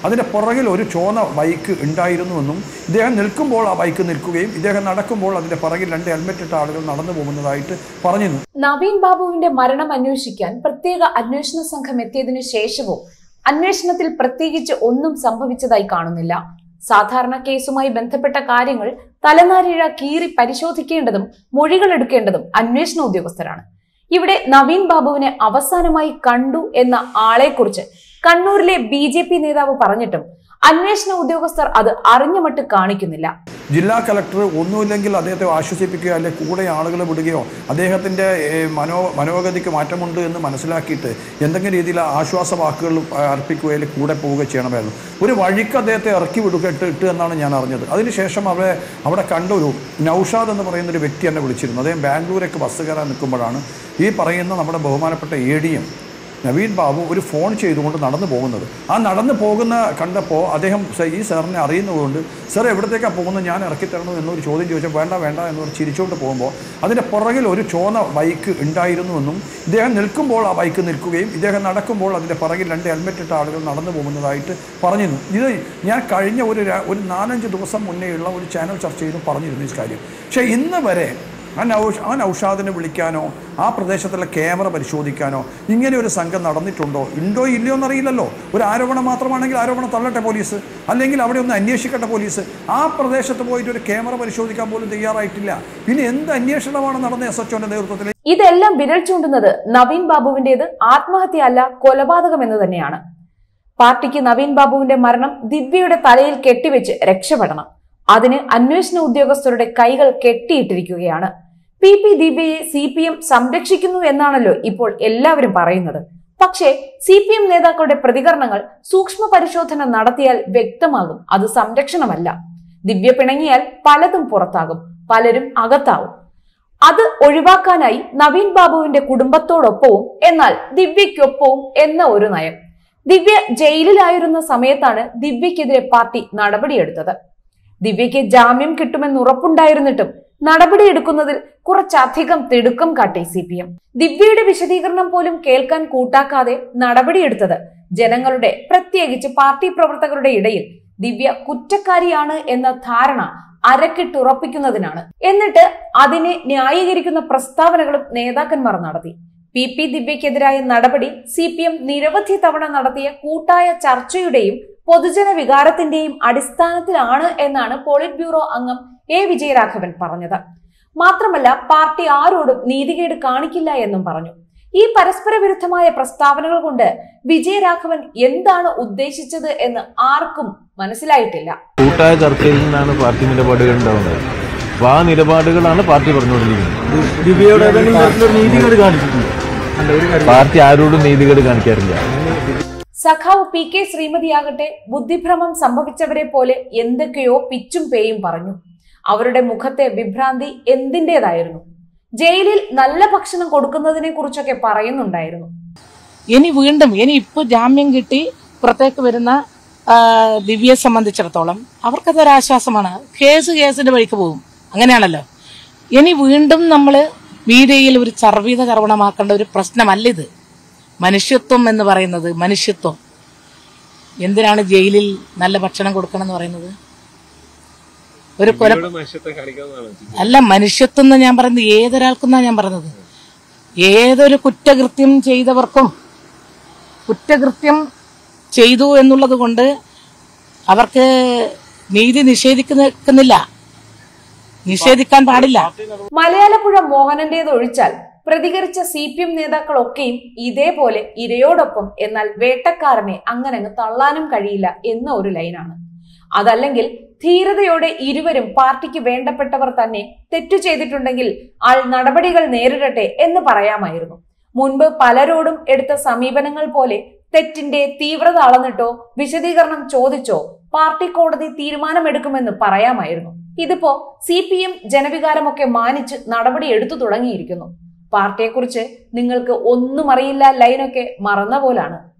അതിൻ്റെ പുറകിൽ ഒരു ചോന്ന ബൈക്ക് ഉണ്ടായിരുന്നുവെന്നും ഇദ്ദേഹം നിൽക്കുമ്പോൾ ആ ബൈക്ക് നിൽക്കുകയും ഇദ്ദേഹം നടക്കുമ്പോൾ അതിൻ്റെ പുറകിൽ രണ്ട് ഹെൽമെറ്റ് ഇട്ട ആളുകൾ നടന്നു പോകുന്നതായിട്ട് പറഞ്ഞിരുന്നു നവീൻ ബാബുവിന്റെ മരണം അന്വേഷിക്കാൻ പ്രത്യേക അന്വേഷണ സംഘം എത്തിയതിനു ശേഷവും അന്വേഷണത്തിൽ പ്രത്യേകിച്ച് ഒന്നും സംഭവിച്ചതായി കാണുന്നില്ല സാധാരണ കേസുമായി ബന്ധപ്പെട്ട കാര്യങ്ങൾ തലനാരിഴ കീറി പരിശോധിക്കേണ്ടതും മൊഴികൾ എടുക്കേണ്ടതും അന്വേഷണ ഉദ്യോഗസ്ഥരാണ് ഇവിടെ നവീൻ ബാബുവിനെ അവസാനമായി കണ്ടു എന്ന ആളെക്കുറിച്ച് കണ്ണൂരിലെ ബി ജെ പി നേതാവ് പറഞ്ഞിട്ടും അന്വേഷണ ഉദ്യോഗസ്ഥർ അത് അറിഞ്ഞുമട്ട് കാണിക്കുന്നില്ല ജില്ലാ കലക്ടർ ഒന്നുമില്ലെങ്കിൽ അദ്ദേഹത്തെ ആശ്വസിപ്പിക്കുകയോ അല്ലെങ്കിൽ കൂടെ ആളുകളെ വിടുകയോ അദ്ദേഹത്തിൻ്റെ ഏഹ്, മനോ മനോഗതിക്ക് മാറ്റമുണ്ട് എന്ന് മനസ്സിലാക്കിയിട്ട് എന്തെങ്കിലും രീതിയിൽ ആശ്വാസ വാക്കുകൾ അർപ്പിക്കുകയോ അല്ലെങ്കിൽ കൂടെ പോവുകയോ ചെയ്യണമായിരുന്നു ഒരു വഴിക്ക് അദ്ദേഹത്തെ ഇറക്കി വിടുക ഇട്ട് ഇട്ട് എന്നാണ് ഞാൻ അറിഞ്ഞത് അതിനുശേഷം അവിടെ അവിടെ കണ്ടൊരു നൌഷാദ് എന്ന് പറയുന്ന ഒരു വ്യക്തി എന്നെ വിളിച്ചിരുന്നു അദ്ദേഹം ബാംഗ്ലൂരേക്ക് ബസ് കയറാൻ നിൽക്കുമ്പോഴാണ് ഈ പറയുന്ന നമ്മുടെ ബഹുമാനപ്പെട്ട A D M Naveen Babu ഒരു ഫോൺ ചെയ്തുകൊണ്ട് നടന്നു പോകുന്നത് ആ നടന്നു പോകുന്ന കണ്ടപ്പോൾ അദ്ദേഹം സ- ഈ സാറിനെ അറിയുന്നതുകൊണ്ട് സാർ എവിടത്തേക്കാണ് പോകുന്നത് ഞാൻ ഇറക്കിത്തരണോ എന്നൊരു ചോദ്യം ചോദിച്ചാൽ വേണ്ട വേണ്ട എന്ന് പറഞ്ഞ് ചിരിച്ചുകൊണ്ട് പോകുമ്പോൾ അതിൻ്റെ പുറകിൽ ഒരു ചോന്ന ബൈക്ക് ഉണ്ടായിരുന്നുവെന്നും ഇദ്ദേഹം നിൽക്കുമ്പോൾ ആ ബൈക്ക് നിൽക്കുകയും ഇദ്ദേഹം നടക്കുമ്പോൾ അതിൻ്റെ പുറകിൽ രണ്ട് ഹെൽമെറ്റ് ഇട്ട ആളുകൾ നടന്നു പോകുന്നതായിട്ട് പറഞ്ഞിരുന്നു ഇത് ഞാൻ കഴിഞ്ഞ ഒരു ര- ഒരു നാലഞ്ച് ദിവസം മുന്നേയുള്ള ഒരു ചാനൽ ചർച്ചയിലും പറഞ്ഞിരുന്നു ഈ കാര്യം പക്ഷേ ഇന്ന് വരെ ആ നൗഷ് ആ നൗഷാദിനെ വിളിക്കാനോ ആ പ്രദേശത്തുള്ള ക്യാമറ പരിശോധിക്കാനോ ഇങ്ങനെ ഒരു സംഘം നടന്നിട്ടുണ്ടോ ഉണ്ടോ ഇല്ലയോ എന്നറിയില്ലല്ലോ ഒരു ആരോപണം മാത്രമാണെങ്കിൽ ആരോപണം തള്ളട്ടെ പോലീസ് അല്ലെങ്കിൽ അവിടെ ഒന്ന് അന്വേഷിക്കട്ടെ പോലീസ് ആ പ്രദേശത്ത് പോയിട്ട് ഒരു ക്യാമറ പരിശോധിക്കാൻ പോലും തയ്യാറായിട്ടില്ല പിന്നെ എന്ത് അന്വേഷണമാണ് നടന്ന എസ് എച്ച് നേതൃത്വത്തിൽ ഇതെല്ലാം വിരൽ ചൂണ്ടുന്നത് നവീൻ ബാബുവിന്റേത് ആത്മഹത്യ അല്ല കൊലപാതകം എന്ന് തന്നെയാണ് പാർട്ടിക്ക് നവീൻ ബാബുവിന്റെ മരണം ദിവ്യയുടെ തലയിൽ കെട്ടിവെച്ച് രക്ഷപ്പെടണം അതിന് അന്വേഷണ ഉദ്യോഗസ്ഥരുടെ കൈകൾ കെട്ടിയിട്ടിരിക്കുകയാണ് പി പി ദിവ്യയെ സി പി എം സംരക്ഷിക്കുന്നു എന്നാണല്ലോ ഇപ്പോൾ എല്ലാവരും പറയുന്നത് പക്ഷേ സി പി എം നേതാക്കളുടെ പ്രതികരണങ്ങൾ സൂക്ഷ്മ പരിശോധന നടത്തിയാൽ വ്യക്തമാകും അത് സംരക്ഷണമല്ല ദിവ്യ പിണങ്ങിയാൽ പലതും പുറത്താകും പലരും അകത്താവും അത് ഒഴിവാക്കാനായി നവീൻ ബാബുവിന്റെ കുടുംബത്തോടൊപ്പവും എന്നാൽ ദിവ്യയ്ക്കൊപ്പവും എന്ന ഒരു നയം ദിവ്യ ജയിലിലായിരുന്ന സമയത്താണ് ദിവ്യക്കെതിരെ പാർട്ടി നടപടിയെടുത്തത് ദിവ്യയ്ക്ക് ജാമ്യം കിട്ടുമെന്ന് ഉറപ്പുണ്ടായിരുന്നിട്ടും നടപടിയെടുക്കുന്നതിൽ കുറച്ചധികം തിടുക്കം കാട്ടി സി പി എം ദിവ്യയുടെ വിശദീകരണം പോലും കേൾക്കാൻ കൂട്ടാക്കാതെ നടപടിയെടുത്തത് ജനങ്ങളുടെ പ്രത്യേകിച്ച് പാർട്ടി പ്രവർത്തകരുടെ ഇടയിൽ ദിവ്യ കുറ്റക്കാരിയാണ് എന്ന ധാരണ അരക്കിട്ടുറപ്പിക്കുന്നതിനാണ് എന്നിട്ട് അതിനെ ന്യായീകരിക്കുന്ന പ്രസ്താവനകളും നേതാക്കന്മാർ നടത്തി പി പി ദിവ്യക്കെതിരായ നടപടി സി പി എം നിരവധി തവണ നടത്തിയ കൂട്ടായ ചർച്ചയുടെയും പൊതുജന വികാരത്തിന്റെയും അടിസ്ഥാനത്തിലാണ് എന്നാണ് പോളിറ്റ് ബ്യൂറോ അംഗം എ വിജയരാഘവൻ പറഞ്ഞത് മാത്രമല്ല പാർട്ടി ആരോടും നീതികേട് കാണിക്കില്ല എന്നും പറഞ്ഞു ഈ പരസ്പര വിരുദ്ധമായ പ്രസ്താവനകൾ കൊണ്ട് വിജയരാഘവൻ എന്താണ് ഉദ്ദേശിച്ചത് എന്ന് ആർക്കും മനസ്സിലായിട്ടില്ല കൂട്ടായ ചർച്ചയിൽ നിന്നാണ് പാർട്ടി നിലപാടുകൾ ഉണ്ടാവുന്നത് അപ്പൊ ആ നിലപാടുകളാണ് പാർട്ടി പറഞ്ഞുകൊണ്ടിരിക്കുന്നത് ദിവ്യയുടെ ഏതെങ്കിലും തരത്തിലൊരു നീതികേട് കാണിച്ചിട്ടുണ്ട് പാർട്ടി ആരോടും നീതികേട് കാണിക്കാറില്ല സഖാവ് പി കെ ശ്രീമതിയാകട്ടെ ബുദ്ധിഭ്രമം സംഭവിച്ചവരെ പോലെ എന്തൊക്കെയോ പിച്ചും പേയും പറഞ്ഞു അവരുടെ മുഖത്തെ വിഭ്രാന്തി എന്തിൻ്റെതായിരുന്നു ജയിലിൽ നല്ല ഭക്ഷണം കൊടുക്കുന്നതിനെ കുറിച്ചൊക്കെ പറയുന്നുണ്ടായിരുന്നു ഇനി വീണ്ടും ഇനി ഇപ്പൊ ജാമ്യം കിട്ടി പുറത്തേക്ക് വരുന്ന ആ, ദിവ്യയെ സംബന്ധിച്ചിടത്തോളം അവർക്കതൊരാശ്വാസമാണ് കേസ് കേസിന്റെ വഴിക്ക് പോകും അങ്ങനെയാണല്ലോ ഇനി വീണ്ടും നമ്മൾ മീഡിയയിൽ ഒരു ചർവീത കർവണമാക്കേണ്ട ഒരു പ്രശ്നമല്ല ഇത് മനുഷ്യത്വം എന്ന് പറയുന്നത് മനുഷ്യത്വം എന്തിനാണ് ജയിലിൽ നല്ല ഭക്ഷണം കൊടുക്കണം എന്ന് പറയുന്നത് ഒരു കൊല അല്ല മനുഷ്യത്വം എന്ന് ഞാൻ പറയുന്നത് ഏതൊരാൾക്കെന്നാ ഞാൻ പറഞ്ഞത് ഏതൊരു കുറ്റകൃത്യം ചെയ്തവർക്കും കുറ്റകൃത്യം ചെയ്തു എന്നുള്ളത് കൊണ്ട് അവർക്ക് നീതി നിഷേധിക്കുന്നില്ല നിഷേധിക്കാൻ പാടില്ല മലയാളപ്പുഴ മോഹനന്റേത് ഒഴിച്ചാൽ പ്രതികരിച്ച സി പി എം നേതാക്കളൊക്കെയും ഇതേപോലെ ഇരയോടൊപ്പം എന്നാൽ വേട്ടക്കാരനെ അങ്ങനെ അങ്ങ് തള്ളാനും കഴിയില്ല എന്ന ഒരു ലൈനാണ് അതല്ലെങ്കിൽ ധീരതയോടെ ഇരുവരും പാർട്ടിക്ക് വേണ്ടപ്പെട്ടവർ തന്നെ തെറ്റു ചെയ്തിട്ടുണ്ടെങ്കിൽ ആൾ നടപടികൾ നേരിടട്ടെ എന്ന് പറയാമായിരുന്നു മുൻപ് പലരോടും എടുത്ത സമീപനങ്ങൾ പോലെ തെറ്റിന്റെ തീവ്രത അളന്നിട്ടോ വിശദീകരണം ചോദിച്ചോ പാർട്ടി കോടതി തീരുമാനമെടുക്കുമെന്ന് പറയാമായിരുന്നു ഇതിപ്പോ സി പി എം ജനവികാരമൊക്കെ മാനിച്ച് നടപടി എടുത്തു തുടങ്ങിയിരിക്കുന്നു പാർട്ടിയെക്കുറിച്ച് നിങ്ങൾക്ക് ഒന്നും അറിയില്ല ലൈനൊക്കെ മറന്ന പോലാണ്